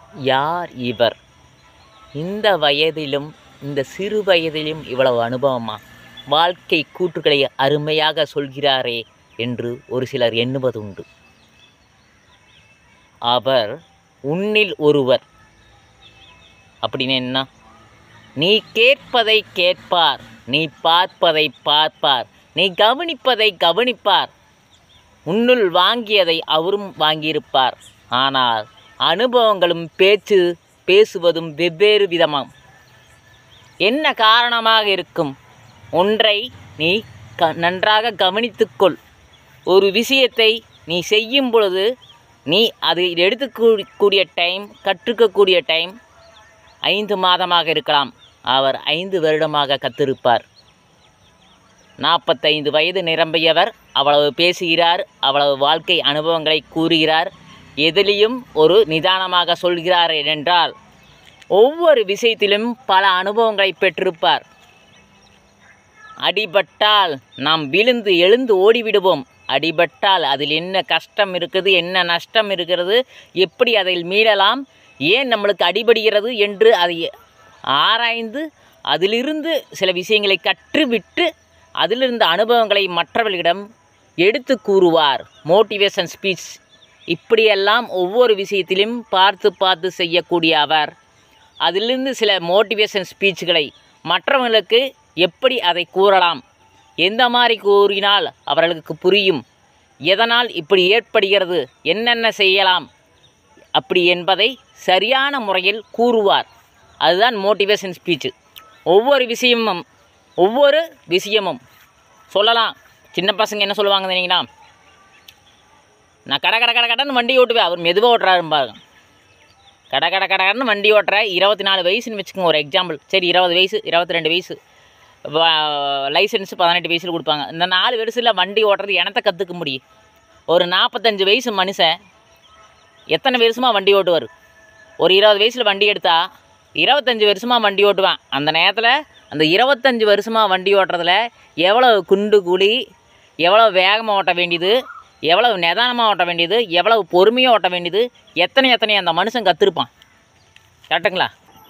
யார் இவர் இந்த வயதிலும் இந்த சிறு வயதிலும் இவ்வளவு அனுபவமா வாழ்க்கை கூற்றுக்களை அருமையாக சொல்கிறாரே என்று ஒரு சிலர் எண்ணுவதுண்டு அவர் உன்னில் ஒருவர் அப்படின்னு என்ன நீ கேட்பதை கேட்பார் நீ பார்ப்பதை பார்ப்பார் நீ கவனிப்பதை கவனிப்பார் உன்னுள் வாங்கியதை அவரும் வாங்கியிருப்பார் ஆனால் அனுபவங்களும் பேச்சு பேசுவதும் வெவ்வேறு விதமாம் என்ன காரணமாக இருக்கும் ஒன்றை நீ க நன்றாக கவனித்துக்கொள் ஒரு விஷயத்தை நீ செய்யும் பொழுது நீ அது எடுத்துக்கூடிய டைம் கற்றுக்கக்கூடிய டைம் ஐந்து மாதமாக இருக்கலாம் அவர் ஐந்து வருடமாக கத்திருப்பார் நாற்பத்தைந்து வயது நிரம்பியவர் அவ்வளவு பேசுகிறார் அவ்வளவு வாழ்க்கை அனுபவங்களை கூறுகிறார் எதிலையும் ஒரு நிதானமாக சொல்கிறார் என்றால் ஒவ்வொரு விஷயத்திலும் பல அனுபவங்களை பெற்றிருப்பார் அடிபட்டால் நாம் விழுந்து எழுந்து ஓடிவிடுவோம் அடிபட்டால் அதில் என்ன கஷ்டம் இருக்குது என்ன நஷ்டம் இருக்கிறது எப்படி அதில் மீளலாம் ஏன் நம்மளுக்கு அடிபடுகிறது என்று அதை ஆராய்ந்து அதிலிருந்து சில விஷயங்களை கற்றுவிட்டு அதிலிருந்த அனுபவங்களை மற்றவர்களிடம் எடுத்து கூறுவார் மோட்டிவேஷன் ஸ்பீச் இப்படியெல்லாம் ஒவ்வொரு விஷயத்திலும் பார்த்து பார்த்து செய்யக்கூடிய அவர் அதிலிருந்து சில மோட்டிவேஷன் ஸ்பீச்சுகளை மற்றவங்களுக்கு எப்படி அதை கூறலாம் எந்த மாதிரி கூறினால் அவர்களுக்கு புரியும் எதனால் இப்படி ஏற்படுகிறது என்னென்ன செய்யலாம் அப்படி என்பதை சரியான முறையில் கூறுவார் அதுதான் மோட்டிவேஷன் ஸ்பீச்சு ஒவ்வொரு விஷயமும் ஒவ்வொரு விஷயமும் சொல்லலாம் சின்ன பசங்க என்ன சொல்லுவாங்க தெரியுங்களா நான் கடை கடை கடை கடைன்னு வண்டி ஓட்டுவேன் அவர் மெதுவாக ஓட்டுறாரு பாருங்க கடை கடை கடை கடைன்னு வண்டி ஓட்டுற இருபத்தி நாலு வயசுன்னு வச்சுக்கோங்க ஒரு எக்ஸாம்பிள் சரி இருபது வயசு இருபத்தி ரெண்டு வயசு லைசன்ஸ் பதினெட்டு வயசில் கொடுப்பாங்க இந்த நாலு வயசில் வண்டி ஓட்டுறது எனத்தை கற்றுக்க முடியும் ஒரு நாற்பத்தஞ்சு வயசு மனுஷன் எத்தனை வருஷமாக வண்டி ஓட்டுவார் ஒரு இருபது வயசில் வண்டி எடுத்தால் இருபத்தஞ்சி வருஷமாக வண்டி ஓட்டுவேன் அந்த நேரத்தில் அந்த இருபத்தஞ்சி வருஷமாக வண்டி ஓட்டுறதுல எவ்வளோ குண்டு குழி எவ்வளோ வேகமாக ஓட்ட வேண்டியது எவ்வளவு நிதானமாக ஓட்ட வேண்டியது எவ்வளவு பொறுமையாக ஓட்ட வேண்டியது எத்தனை எத்தனை அந்த மனுஷன் கற்றுருப்பான் கரெக்டுங்களா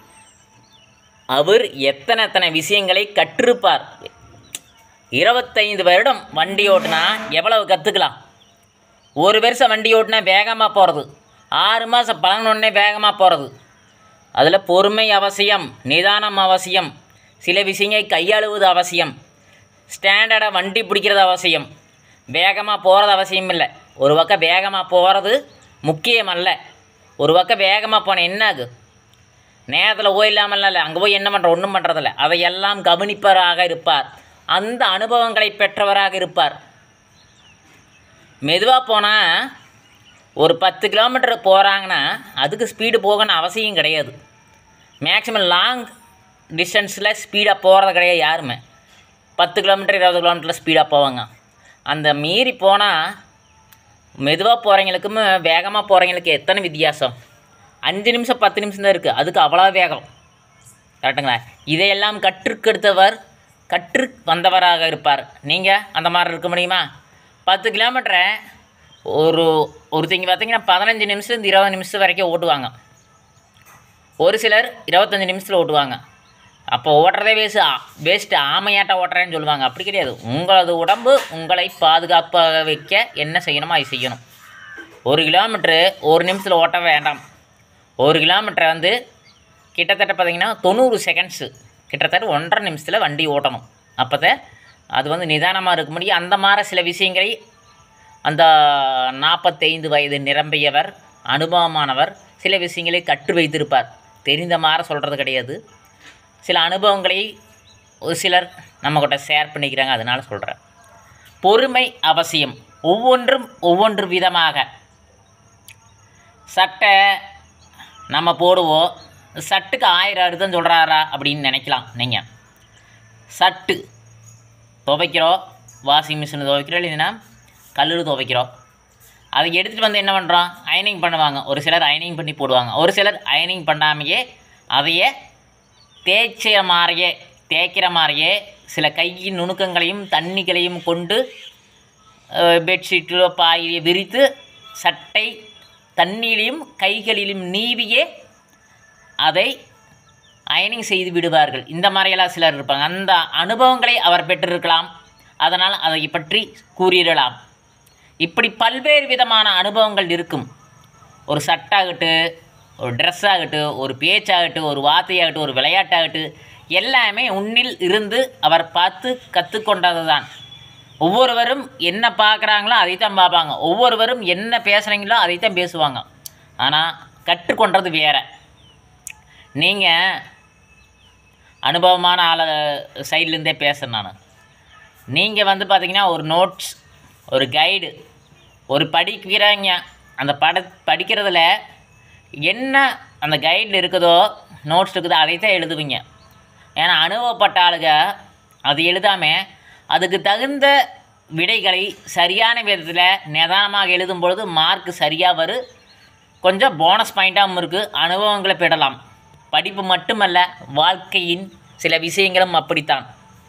அவர் எத்தனை எத்தனை விஷயங்களை கற்றிருப்பார் இருபத்தைந்து வருடம் வண்டி ஓட்டினா எவ்வளவு கற்றுக்கலாம் ஒரு வருஷம் வண்டி ஓட்டினா வேகமாக போகிறது ஆறு மாதம் பழனொன்னே வேகமாக போகிறது அதில் பொறுமை அவசியம் நிதானம் அவசியம் சில விஷயங்களை கையாளுவது அவசியம் ஸ்டாண்டர்டாக வண்டி பிடிக்கிறது அவசியம் வேகமாக போகிறது அவசியம் இல்லை ஒரு பக்கம் வேகமாக போகிறது முக்கியம் அல்ல ஒரு பக்கம் வேகமாக போன என்ன ஆகு நேரத்தில் போய் இல்லாமல் இல்லை அங்கே போய் என்ன பண்ணுற ஒன்றும் பண்ணுறதில்ல அதையெல்லாம் கவனிப்பவராக இருப்பார் அந்த அனுபவங்களை பெற்றவராக இருப்பார் மெதுவாக போனால் ஒரு பத்து கிலோமீட்டர் போகிறாங்கன்னா அதுக்கு ஸ்பீடு போகணும்னு அவசியம் கிடையாது மேக்ஸிமம் லாங் டிஸ்டன்ஸில் ஸ்பீடாக போகிறது கிடையாது யாருமே பத்து கிலோமீட்டர் இருபது கிலோமீட்டரில் ஸ்பீடாக போவாங்க அந்த மீறி போனால் மெதுவாக போகிறவங்களுக்கும் வேகமாக போகிறவங்களுக்கு எத்தனை வித்தியாசம் அஞ்சு நிமிஷம் பத்து நிமிஷம் தான் இருக்குது அதுக்கு அவ்வளோ வேகம் கரெக்டுங்களா இதையெல்லாம் கற்றுக்கெடுத்தவர் கற்று வந்தவராக இருப்பார் நீங்கள் அந்த மாதிரி இருக்க முடியுமா பத்து கிலோமீட்டரை ஒரு ஒருத்தங்க பார்த்தீங்கன்னா பதினஞ்சு நிமிஷம் இருபது நிமிஷம் வரைக்கும் ஓட்டுவாங்க ஒரு சிலர் இருபத்தஞ்சி நிமிஷத்தில் ஓட்டுவாங்க அப்போ ஓட்டுறதே வேஸ்ட் வேஸ்ட்டு ஆமையாட்டம் ஓட்டுறேன்னு சொல்லுவாங்க அப்படி கிடையாது உங்களது உடம்பு உங்களை பாதுகாப்பாக வைக்க என்ன செய்யணுமோ அதை செய்யணும் ஒரு கிலோமீட்ரு ஒரு நிமிஷத்தில் ஓட்ட வேண்டாம் ஒரு கிலோமீட்டரை வந்து கிட்டத்தட்ட பார்த்தீங்கன்னா தொண்ணூறு செகண்ட்ஸு கிட்டத்தட்ட ஒன்றரை நிமிஷத்தில் வண்டி ஓட்டணும் அப்போ தான் அது வந்து நிதானமாக இருக்க முடியும் அந்த மாதிரி சில விஷயங்களை அந்த நாற்பத்தைந்து வயது நிரம்பியவர் அனுபவமானவர் சில விஷயங்களை கற்று வைத்திருப்பார் தெரிந்த மாதிரி சொல்கிறது கிடையாது சில அனுபவங்களை ஒரு சிலர் நம்மக்கிட்ட ஷேர் பண்ணிக்கிறாங்க அதனால சொல்கிறேன் பொறுமை அவசியம் ஒவ்வொன்றும் ஒவ்வொன்று விதமாக சட்டை நம்ம போடுவோம் சட்டுக்கு ஆயிரம் அறுதம் சொல்கிறாரா அப்படின்னு நினைக்கலாம் நீங்கள் சட்டு துவைக்கிறோம் வாஷிங் மிஷினில் துவைக்கிறோம் இல்லைன்னா கல்லில் துவைக்கிறோம் அதை எடுத்துகிட்டு வந்து என்ன பண்ணுறோம் அயனிங் பண்ணுவாங்க ஒரு சிலர் அயனிங் பண்ணி போடுவாங்க ஒரு சிலர் அயனிங் பண்ணாமையே அதையே தேய்ச்சிற மாதிரியே தேய்க்கிற மாதிரியே சில கையின் நுணுக்கங்களையும் தண்ணிகளையும் கொண்டு பெட்ஷீட்டிலோ பாயிலையோ விரித்து சட்டை தண்ணீரிலும் கைகளிலும் நீவியே அதை அயனிங் செய்து விடுவார்கள் இந்த மாதிரியெல்லாம் சிலர் இருப்பாங்க அந்த அனுபவங்களை அவர் பெற்றிருக்கலாம் அதனால் அதை பற்றி கூறிடலாம் இப்படி பல்வேறு விதமான அனுபவங்கள் இருக்கும் ஒரு சட்டாகட்டும் ஒரு ட்ரெஸ் ஆகட்டும் ஒரு பேச்சாகட்டும் ஒரு வார்த்தையாகட்டும் ஒரு விளையாட்டாகட்டும் எல்லாமே உன்னில் இருந்து அவர் பார்த்து கற்றுக்கொண்டது தான் ஒவ்வொருவரும் என்ன பார்க்குறாங்களோ அதைத்தான் பார்ப்பாங்க ஒவ்வொருவரும் என்ன பேசுகிறீங்களோ அதைத்தான் பேசுவாங்க ஆனால் கற்றுக்கொண்டது வேற நீங்கள் அனுபவமான ஆளை சைட்லேருந்தே பேசுகிறேன் நான் நீங்கள் வந்து பார்த்தீங்கன்னா ஒரு நோட்ஸ் ஒரு கைடு ஒரு படிக்கிறீங்க அந்த பட படிக்கிறதுல என்ன அந்த கைடில் இருக்குதோ நோட்ஸ் இருக்குதோ அதை தான் எழுதுவீங்க ஏன்னா அனுபவப்பட்ட ஆளுங்க அது எழுதாமல் அதுக்கு தகுந்த விடைகளை சரியான விதத்தில் நிதானமாக எழுதும் பொழுது மார்க் சரியாக வரும் கொஞ்சம் போனஸ் பாயிண்ட்டாகவும் இருக்குது அனுபவங்களை பெறலாம் படிப்பு மட்டுமல்ல வாழ்க்கையின் சில விஷயங்களும் அப்படித்தான்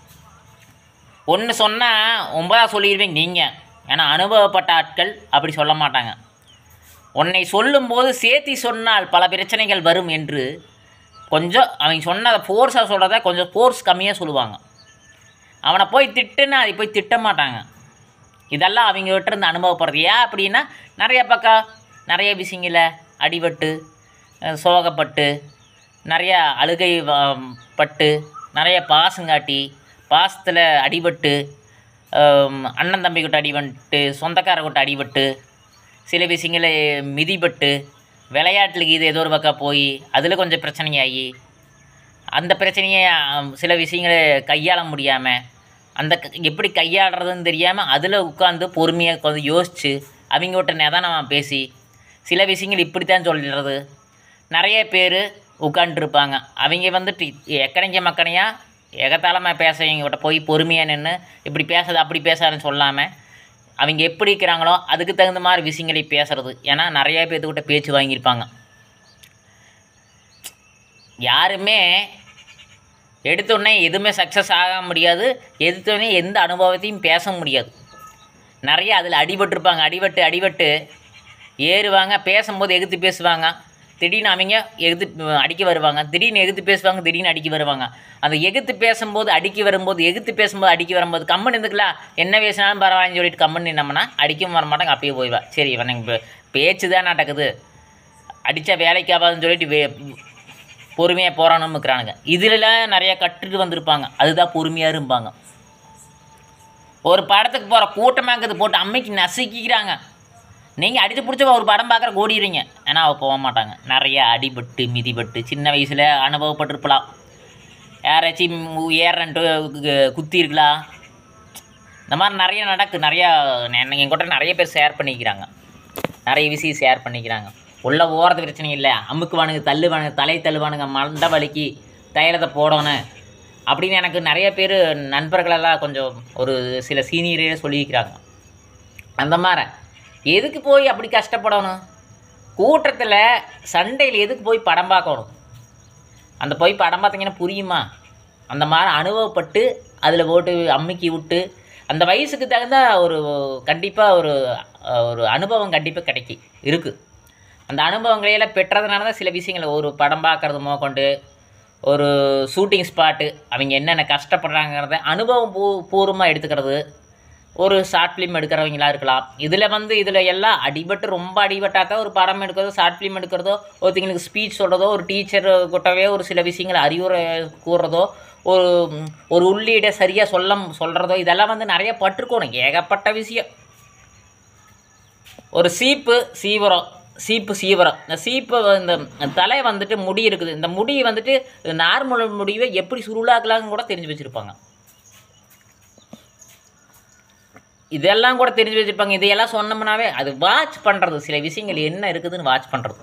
ஒன்று சொன்னால் ஒன்பதாக சொல்லிடுவீங்க நீங்கள் ஏன்னா அனுபவப்பட்ட ஆட்கள் அப்படி சொல்ல மாட்டாங்க உன்னை சொல்லும்போது சேர்த்தி சொன்னால் பல பிரச்சனைகள் வரும் என்று கொஞ்சம் அவங்க சொன்னதை ஃபோர்ஸாக சொல்கிறத கொஞ்சம் ஃபோர்ஸ் கம்மியாக சொல்லுவாங்க அவனை போய் திட்டுன்னா அதை போய் திட்ட மாட்டாங்க இதெல்லாம் அவங்க கிட்ட இருந்து அனுபவப்படுறது ஏன் அப்படின்னா நிறைய பக்கம் நிறைய விஷயங்கள அடிபட்டு அஹ், சோகப்பட்டு நிறைய அழுகை வ- பட்டு நிறைய பாசங்காட்டி பாசத்தில் அடிபட்டு ஆம், அண்ணன் தம்பி கிட்ட அடிபட்டு சொந்தக்கார கிட்ட அடிபட்டு சில விஷயங்கள மிதிப்பட்டு விளையாட்டுல இது ஏதோ ஒரு பக்கம் போய் அதில் கொஞ்சம் பிரச்சனையாகி அந்த பிரச்சனையை ஆம், சில விஷயங்களை கையாள முடியாமல் அந்த க- எப்படி கையாளுறதுன்னு தெரியாமல் அதில் உட்காந்து பொறுமையாக கொஞ்சம் யோசித்து அவங்ககிட்ட நிதானமாக பேசி சில விஷயங்கள் இப்படி தான் சொல்லிடுறது நிறைய பேர் உட்காண்ட்ருப்பாங்க அவங்க வந்துட்டு எக்கனைங்க மக்கனையாக எகத்தாளமாக பேசுறவங்ககிட்ட போய் பொறுமையாக நின்று இப்படி பேசுறது அப்படி பேசாதுன்னு சொல்லாமல் அவங்க எப்படி இருக்கிறாங்களோ அதுக்கு தகுந்த மாதிரி விஷயங்களை பேசுறது ஏன்னா நிறைய பேர்த்துக்கிட்ட பேச்சு வாங்கியிருப்பாங்க யாருமே எடுத்தோடனே எதுவுமே சக்ஸஸ் ஆக முடியாது எடுத்தோடனே எந்த அனுபவத்தையும் பேச முடியாது நிறைய அதில் அடிபட்டிருப்பாங்க அடிபட்டு அடிபட்டு ஏறுவாங்க பேசும்போது எகுத்து பேசுவாங்க திடீர்னு அவங்க எகுத்து அடிக்க வருவாங்க திடீர்னு எகுத்து பேசுவாங்க திடீர்னு அடிக்க வருவாங்க அந்த எகுத்து பேசும்போது அடிக்க வரும்போது எகுத்து பேசும்போது அடிக்க வரும்போது கம்மன் இருந்துக்கலாம் என்ன பேசினாலும் பரவாயில்லன்னு சொல்லிட்டு கம்மன் நின்னோம்னா அடிக்கவும் வர மாட்டாங்க அப்பயே போயிடுவா சரி இவன் எனக்கு பேச்சு தான் நடக்குது அடித்தா வேலைக்கு ஆகாதுன்னு சொல்லிட்டு வே பொறுமையாக போகிறானும் இருக்கிறானுங்க இதிலலாம் நிறைய கற்றுட்டு வந்திருப்பாங்க அதுதான் பொறுமையாக இருப்பாங்க ஒரு படத்துக்கு போகிற கூட்டமாங்கிறது போட்டு அம்மைக்கு நசுக்கிக்கிறாங்க நீங்கள் அடித்து பிடிச்ச ஒரு படம் பார்க்குற ஓடிடுவீங்க ஏன்னா அவள் போக மாட்டாங்க நிறைய அடிபட்டு மிதிபட்டு சின்ன வயசில் அனுபவப்பட்டிருக்கலாம் யாராச்சும் ஏறன்ட்டு குத்தி இருக்கலாம் இந்த மாதிரி நிறைய நடக்கு நிறையா என்கிட்ட நிறைய பேர் ஷேர் பண்ணிக்கிறாங்க நிறைய விஷயம் ஷேர் பண்ணிக்கிறாங்க உள்ள ஓரது பிரச்சனை இல்லை அமுக்குவானுங்க தள்ளுவானுங்க தலை தள்ளுவானுங்க மண்டை வலிக்கு தைலத்தை போடணும் அப்படின்னு எனக்கு நிறைய பேர் நண்பர்களெல்லாம் கொஞ்சம் ஒரு சில சீனியரே சொல்லியிருக்கிறாங்க அந்த மாதிரி எதுக்கு போய் அப்படி கஷ்டப்படணும் கூட்டத்தில் சண்டையில் எதுக்கு போய் படம் பார்க்கணும் அந்த போய் படம் பார்த்தீங்கன்னா புரியுமா அந்த மாதிரி அனுபவப்பட்டு அதில் போட்டு அமுக்கி விட்டு அந்த வயசுக்கு தகுந்த ஒரு கண்டிப்பாக ஒரு அஹ், ஒரு அனுபவம் கண்டிப்பாக கிடைக்கி இருக்குது அந்த அனுபவங்களையெல்லாம் பெற்றதுனால தான் சில விஷயங்கள் ஒரு படம் பார்க்குறது மோக்கொண்டு ஒரு ஷூட்டிங் ஸ்பாட்டு அவங்க என்னென்ன கஷ்டப்படுறாங்கிறத அனுபவம் பூ பூர்வமாக எடுத்துக்கிறது ஒரு ஷார்ட் ஃபிலிம் எடுக்கிறவங்களா இருக்கலாம் இதில் வந்து இதில் எல்லாம் அடிபட்டு ரொம்ப அடிபட்டா தான் ஒரு படம் எடுக்கிறதோ ஷார்ட் ஃபிலிம் எடுக்கிறதோ ஒருத்தங்களுக்கு ஸ்பீச் சொல்கிறதோ ஒரு டீச்சர் கிட்டவே ஒரு சில விஷயங்களை அறிவுரை கூறுறதோ ஒரு ஒரு உள்ளீடை சரியாக சொல்ல சொல்கிறதோ இதெல்லாம் வந்து நிறைய பட்டிருக்கணும் ஏகப்பட்ட விஷயம் ஒரு சீப்பு சீவரம் சீப்பு சீவரம் இந்த சீப்பு இந்த தலை வந்துட்டு முடி இருக்குது இந்த முடி வந்துட்டு நார்மல் முடிவை எப்படி சுருளாக்கலாம்னு கூட தெரிஞ்சு வச்சுருப்பாங்க இதெல்லாம் கூட தெரிஞ்சு வச்சுருப்பாங்க இதையெல்லாம் சொன்னோம்னாவே அது வாட்ச் பண்ணுறது சில விஷயங்கள் என்ன இருக்குதுன்னு வாட்ச் பண்ணுறது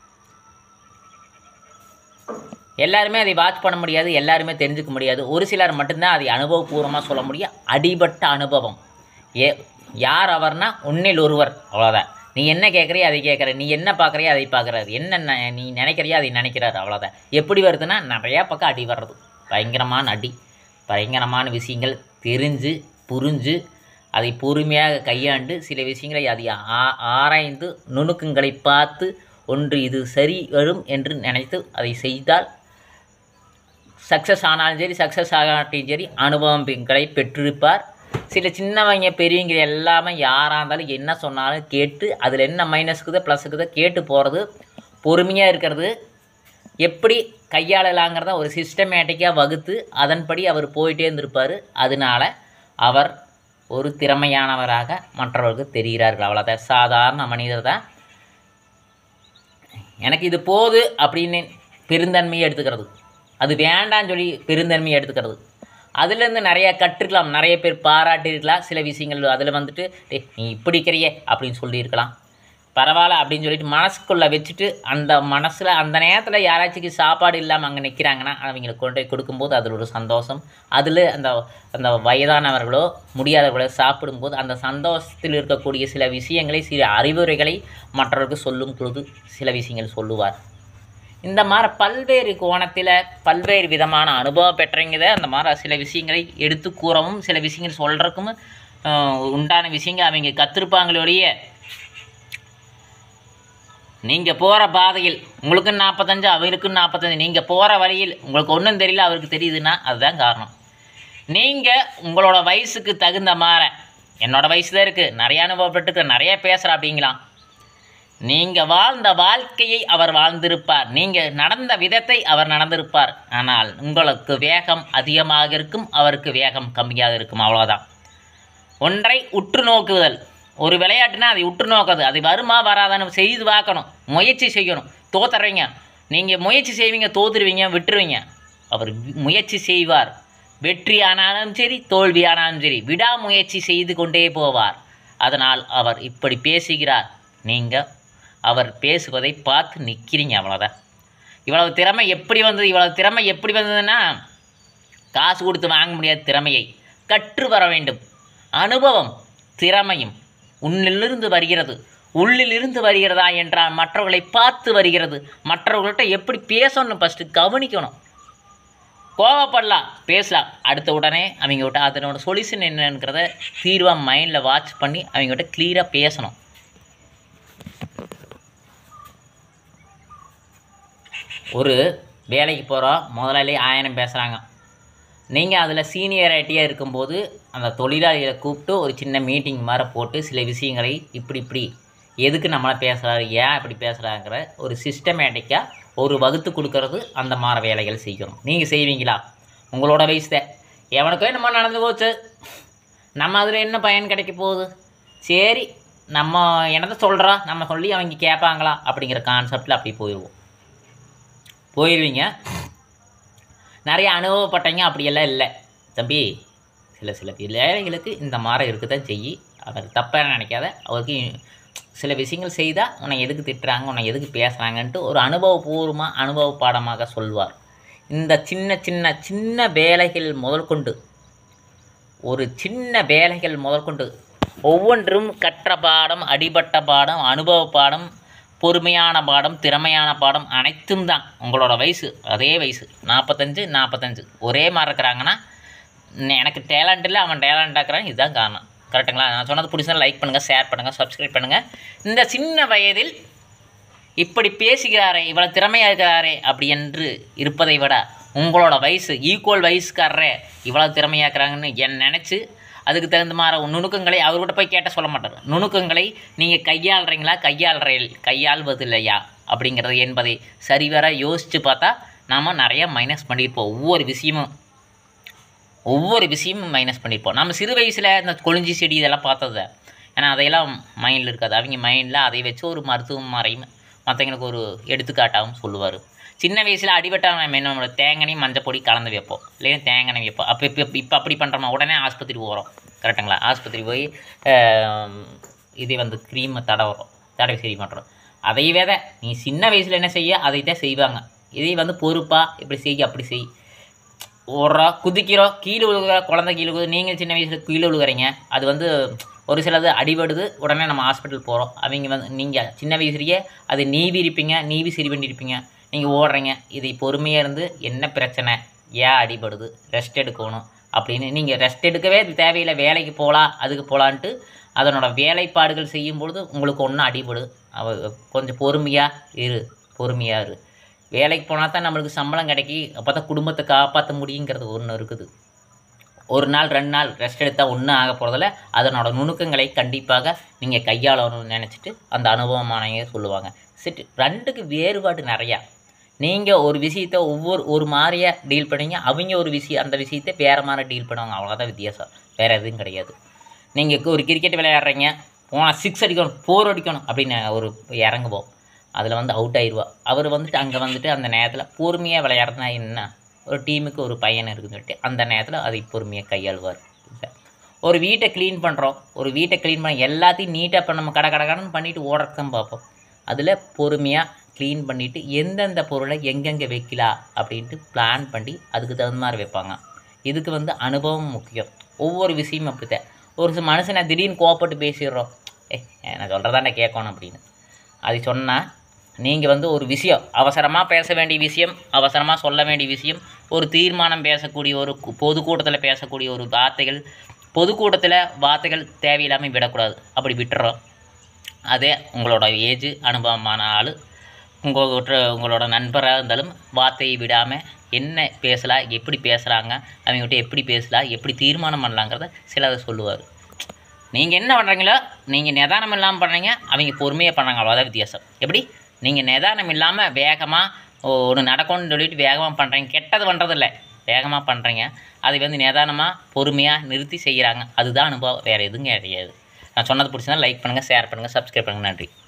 எல்லாருமே அதை வாட்ச் பண்ண முடியாது எல்லாருமே தெரிஞ்சுக்க முடியாது ஒரு சிலர் மட்டும்தான் அதை அனுபவபூர்வமாக சொல்ல முடியும் அடிபட்ட அனுபவம் ஏ யார் அவர்னா உன்னில் ஒருவர் அவ்வளோதான் நீ என்ன கேட்குறியோ அதை கேட்குற நீ என்ன பார்க்குறியோ அதை பார்க்குறாரு என்ன ந- நீ நினைக்கிறியோ அதை நினைக்கிறாரு அவ்வளோதான் எப்படி வருதுன்னா நிறையா பக்கம் அடி வர்றது பயங்கரமான அடி பயங்கரமான விஷயங்கள் தெரிஞ்சு புரிஞ்சு அதை பொறுமையாக கையாண்டு சில விஷயங்களை அதை ஆ- ஆராய்ந்து நுணுக்கங்களை பார்த்து ஒன்று இது சரி வரும் என்று நினைத்து அதை செய்தால் சக்ஸஸ் ஆனாலும் சரி சக்ஸஸ் ஆகாட்டியும் சரி அனுபவங்களை பெற்றிருப்பார் சில சின்னவங்க பெரியவங்க எல்லாமே யாராக இருந்தாலும் என்ன சொன்னாலும் கேட்டு அதில் என்ன மைனஸ் இருக்குதோ ப்ளஸ் இருக்குதோ கேட்டு போகிறது பொறுமையாக இருக்கிறது எப்படி கையாளலாங்கிறத ஒரு சிஸ்டமேட்டிக்காக வகுத்து அதன்படி அவர் போயிட்டே இருந்திருப்பார் அதனால அவர் ஒரு திறமையானவராக மற்றவர்களுக்கு தெரிகிறார்கள் அவ்வளோதான் சாதாரண மனிதர் தான் எனக்கு இது போது அப்படின்னு பெருந்தன்மையை எடுத்துக்கிறது அது வேண்டான்னு சொல்லி பெருந்தன்மையை எடுத்துக்கிறது அதுலேருந்து நிறைய கற்றுக்கலாம் நிறைய பேர் பாராட்டியிருக்கலாம் சில விஷயங்கள் அதில் வந்துட்டு டேய் நீ இப்படி இருக்கிறியே அப்படின்னு சொல்லியிருக்கலாம் பரவாயில்ல அப்படின்னு சொல்லிட்டு மனசுக்குள்ளே வச்சுட்டு அந்த மனசில் அந்த நேரத்தில் யாராச்சும் சாப்பாடு இல்லாமல் அங்கே நிற்கிறாங்கன்னா அவங்களுக்கு கொண்டு போய் கொடுக்கும்போது அதில் ஒரு சந்தோஷம் அதில் அந்த அந்த வயதானவர்களோ முடியாதவர்களோ சாப்பிடும்போது அந்த சந்தோஷத்தில் இருக்கக்கூடிய சில விஷயங்களை சில அறிவுரைகளை மற்றவர்களுக்கு சொல்லும் பொழுது சில விஷயங்கள் சொல்லுவார் இந்த மாதிரி பல்வேறு கோணத்தில் பல்வேறு விதமான அனுபவம் பெற்றவங்க தான் அந்த மாதிரி சில விஷயங்களை எடுத்து கூறவும் சில விஷயங்கள் சொல்கிறதுக்கும் உண்டான விஷயங்கள் அவங்க கற்றுருப்பாங்களோடைய நீங்கள் போகிற பாதையில் உங்களுக்கும் நாற்பத்தஞ்சு அவருக்கும் நாற்பத்தஞ்சு நீங்கள் போகிற வழியில் உங்களுக்கு ஒன்றும் தெரியல அவருக்கு தெரியுதுன்னா அதுதான் காரணம் நீங்கள் உங்களோட வயசுக்கு தகுந்த மாதிரி என்னோட வயசு தான் இருக்குது நிறைய அனுபவப்பட்டுருக்கு நிறைய பேசுகிற அப்படிங்களாம் நீங்கள் வாழ்ந்த வாழ்க்கையை அவர் வாழ்ந்திருப்பார் நீங்கள் நடந்த விதத்தை அவர் நடந்திருப்பார் ஆனால் உங்களுக்கு வேகம் அதிகமாக இருக்கும் அவருக்கு வேகம் கம்மியாக இருக்கும் அவ்வளோதான் ஒன்றை உற்று நோக்குதல் ஒரு விளையாட்டுனா அதை உற்று நோக்காது அது வருமா வராதான்னு செய்து பார்க்கணும் முயற்சி செய்யணும் தோத்துறீங்க நீங்கள் முயற்சி செய்வீங்க தோத்துருவீங்க விட்டுருவீங்க அவர் வி- முயற்சி செய்வார் வெற்றி ஆனாலும் சரி தோல்வி ஆனாலும் சரி விடாமுயற்சி செய்து கொண்டே போவார் அதனால் அவர் இப்படி பேசுகிறார் நீங்கள் அவர் பேசுவதை பார்த்து நிற்கிறீங்க அவ்வளோதான் இவ்வளவு திறமை எப்படி வந்தது இவ்வளவு திறமை எப்படி வந்ததுன்னா காசு கொடுத்து வாங்க முடியாத திறமையை கற்று வர வேண்டும் அனுபவம் திறமையும் உன்னிலிருந்து வருகிறது உள்ளிலிருந்து வருகிறதா என்றால் மற்றவர்களை பார்த்து வருகிறது மற்றவர்கள்ட்ட எப்படி பேசணும் ஃபஸ்ட்டு கவனிக்கணும் கோவப்படலாம் பேசலாம் அடுத்த உடனே அவங்க விட்ட அதனோட சொல்யூஷன் என்னங்கிறத தீர்வாக மைண்டில் வாட்ச் பண்ணி அவங்க கிட்ட கிளியராக பேசணும் ஒரு வேலைக்கு போகிறோம் முதலாளி ஆயிரம் பேசுகிறாங்க நீங்கள் அதில் சீனியரிட்டியாக இருக்கும்போது அந்த தொழிலாளிகளை கூப்பிட்டு ஒரு சின்ன மீட்டிங் மாதிரி போட்டு சில விஷயங்களை இப்படி இப்படி எதுக்கு நம்மளை பேசுகிறாரு ஏன் இப்படி பேசுகிறாங்கிற ஒரு சிஸ்டமேட்டிக்காக ஒரு வகுத்து கொடுக்கறது அந்த மாதிரி வேலைகள் செய்யணும் நீங்கள் செய்வீங்களா உங்களோட வயசு தான் எவனுக்கோ என்னமோ நடந்து போச்சு நம்ம அதில் என்ன பயன் கிடைக்க போகுது சரி நம்ம என்னத்தை சொல்கிறோம் நம்ம சொல்லி அவங்க கேட்பாங்களா அப்படிங்கிற கான்செப்டில் அப்படி போயிடுவோம் போயிடுவீங்க நிறைய அனுபவப்பட்டவங்க அப்படியெல்லாம் இல்லை தம்பி சில சில வேலைகளுக்கு இந்த மாதிரி இருக்க தான் செய்யி அவர் தப்பாக நினைக்காத அவருக்கு சில விஷயங்கள் செய்தால் உன்னை எதுக்கு திட்டுறாங்க உன்னை எதுக்கு பேசுகிறாங்கன்ட்டு ஒரு அனுபவபூர்வமாக அனுபவ பாடமாக சொல்வார் இந்த சின்ன சின்ன சின்ன வேலைகள் முதல் கொண்டு ஒரு சின்ன வேலைகள் முதற்கொண்டு ஒவ்வொன்றும் கற்ற பாடம் அடிபட்ட பாடம் அனுபவ பாடம் பொறுமையான பாடம் திறமையான பாடம் அனைத்தும் தான் உங்களோட வயசு அதே வயசு நாற்பத்தஞ்சு நாற்பத்தஞ்சு ஒரே மாதிரி இருக்கிறாங்கன்னா நெ- எனக்கு டேலண்ட் இல்லை அவன் டேலண்ட் ஆக்குறான் இதுதான் காரணம் கரெக்டுங்களா நான் சொன்னது பிடிச்சா லைக் பண்ணுங்கள் ஷேர் பண்ணுங்கள் சப்ஸ்கிரைப் பண்ணுங்கள் இந்த சின்ன வயதில் இப்படி பேசுகிறாரே இவ்வளோ திறமையாக இருக்கிறாரே அப்படி என்று இருப்பதை விட உங்களோட வயசு ஈக்குவல் வயசுக்காரரே இவ்வளோ திறமையாக இருக்கிறாங்கன்னு என் நினச்சி அதுக்கு தகுந்த மாதிரி நுணுக்கங்களை அவர்கிட்ட போய் கேட்ட சொல்ல மாட்டார் நுணுக்கங்களை நீங்கள் கையாளுறீங்களா கையாளுற கையாள்வது இல்லையா அப்படிங்கிறது என்பதை சரிவர யோசித்து பார்த்தா நாம் நிறைய மைனஸ் பண்ணியிருப்போம் ஒவ்வொரு விஷயமும் ஒவ்வொரு விஷயமும் மைனஸ் பண்ணியிருப்போம் நம்ம சிறு வயசில் இந்த கொளிஞ்சி செடி இதெல்லாம் பார்த்தது ஏன்னா அதையெல்லாம் மைண்டில் இருக்காது அவங்க மைண்டில் அதை வச்சு ஒரு மருத்துவம் மறையும் மற்றவங்களுக்கு ஒரு எடுத்துக்காட்டாகவும் சொல்லுவார் சின்ன வயசில் அடிபட்டால் நம்ம என்ன பண்ணுவோம் தேங்காயும் மஞ்சள் பொடி கலந்து வைப்போம் இல்லைன்னா தேங்காய் வைப்போம் அப்போ இப்போ இப்போ அப்படி பண்ணுறோமா உடனே ஆஸ்பத்திரி போகிறோம் கரெக்டுங்களா ஆஸ்பத்திரி போய் ஆம், இது வந்து க்ரீமை தடவுறோம் தடவி சரி பண்ணுறோம் அதை விட நீ சின்ன வயசில் என்ன செய்ய அதை தான் செய்வாங்க இதை வந்து பொறுப்பாக இப்படி செய் அப்படி செய் ஓடுறோம் குதிக்கிறோம் கீழே விழுகிற குழந்தை கீழே விழுகுது நீங்கள் சின்ன வயசில் கீழே விழுகிறீங்க அது வந்து ஒரு சிலது அடிபடுது உடனே நம்ம ஹாஸ்பிட்டல் போகிறோம் அவங்க வந்து நீங்கள் சின்ன வயசுலேயே அது நீவி இருப்பீங்க நீவி சரி பண்ணியிருப்பீங்க நீங்கள் ஓடுறீங்க இதை பொறுமையாக இருந்து என்ன பிரச்சனை ஏன் அடிபடுது ரெஸ்ட் எடுக்கணும் அப்படின்னு நீங்கள் ரெஸ்ட் எடுக்கவே தேவையில்லை வேலைக்கு போகலாம் அதுக்கு போகலான்ட்டு அதனோட வேலைப்பாடுகள் செய்யும்பொழுது உங்களுக்கு ஒன்றும் அடிபடு அவ கொஞ்சம் பொறுமையாக இரு பொறுமையாக இரு வேலைக்கு போனால் தான் நம்மளுக்கு சம்பளம் கிடைக்கி அப்போ தான் குடும்பத்தை காப்பாற்ற முடியுங்கிறது ஒன்று இருக்குது ஒரு நாள் ரெண்டு நாள் ரெஸ்ட் எடுத்தால் ஒன்றும் ஆக போகிறதில்ல அதனோட நுணுக்கங்களை கண்டிப்பாக நீங்கள் கையாளணும்னு நினச்சிட்டு அந்த அனுபவமானவங்க சொல்லுவாங்க சரி ரெண்டுக்கு வேறுபாடு நிறையா நீங்கள் ஒரு விஷயத்தை ஒவ்வொரு ஒரு மாதிரியாக டீல் பண்ணீங்க அவங்க ஒரு விஷயம் அந்த விஷயத்தை வேறு மாதிரி டீல் பண்ணுவாங்க அவ்வளோதான் வித்தியாசம் வேறு எதுவும் கிடையாது நீங்கள் ஒரு கிரிக்கெட் விளையாடுறீங்க போனால் சிக்ஸ் அடிக்கணும் ஃபோர் அடிக்கணும் அப்படின்னு ஒரு இறங்குவோம் அதில் வந்து அவுட் ஆயிடுவா அவர் வந்துட்டு அங்கே வந்துட்டு அந்த நேரத்தில் பொறுமையாக விளையாடுறதுனா என்ன ஒரு டீமுக்கு ஒரு பையன் இருக்குன்னு சொல்லிட்டு அந்த நேரத்தில் அதை பொறுமையாக கையாளுவார் ஒரு வீட்டை க்ளீன் பண்ணுறோம் ஒரு வீட்டை க்ளீன் பண்ண எல்லாத்தையும் நீட்டாக இப்போ நம்ம கடை கடகடன்னு பண்ணிட்டு ஓடுறது தான் பார்ப்போம் அதில் பொறுமையாக க்ளீன் பண்ணிவிட்டு எந்தெந்த பொருளை எங்கெங்கே வைக்கலாம் அப்படின்ட்டு பிளான் பண்ணி அதுக்கு தகுந்த மாதிரி வைப்பாங்க இதுக்கு வந்து அனுபவம் முக்கியம் ஒவ்வொரு விஷயமும் அப்படித்தான் ஒரு சில மனுஷனை திடீர்னு கோவப்பட்டு பேசிடுறோம் ஏ நான் சொல்கிறதாண்ட கேட்கணும் அப்படின்னு அது சொன்னால் நீங்கள் வந்து ஒரு விஷயம் அவசரமாக பேச வேண்டிய விஷயம் அவசரமாக சொல்ல வேண்டிய விஷயம் ஒரு தீர்மானம் பேசக்கூடிய ஒரு கு- பொதுக்கூட்டத்தில் பேசக்கூடிய ஒரு வார்த்தைகள் பொதுக்கூட்டத்தில் வார்த்தைகள் தேவையில்லாமல் விடக்கூடாது அப்படி விட்டுறோம் அதே உங்களோட ஏஜ் அனுபவமான ஆள் உங்கள்கிட்ட உங்களோட நண்பராக இருந்தாலும் வார்த்தையை விடாமல் என்ன பேசலாம் எப்படி பேசுகிறாங்க அவங்ககிட்ட எப்படி பேசலாம் எப்படி தீர்மானம் பண்ணலாங்கிறத சிலதை சொல்லுவார் நீங்கள் என்ன பண்ணுறீங்களோ நீங்கள் நிதானம் இல்லாமல் பண்ணுறீங்க அவங்க பொறுமையாக பண்ணுறாங்க அவ்வளோதான் வித்தியாசம் எப்படி நீங்கள் நிதானம் இல்லாமல் வேகமாக ஒன்று நடக்கும்னு சொல்லிட்டு வேகமாக பண்ணுறீங்க கெட்டது பண்ணுறதில்ல வேகமாக பண்ணுறீங்க அதை வந்து நிதானமாக பொறுமையாக நிறுத்தி செய்கிறாங்க அதுதான் அனுபவம் வேறு எதுவும் கிடையாது நான் சொன்னது பிடிச்சதா லைக் பண்ணுங்கள் ஷேர் பண்ணுங்கள் சப்ஸ்கிரைப் பண்ணுங்கள் நன்றி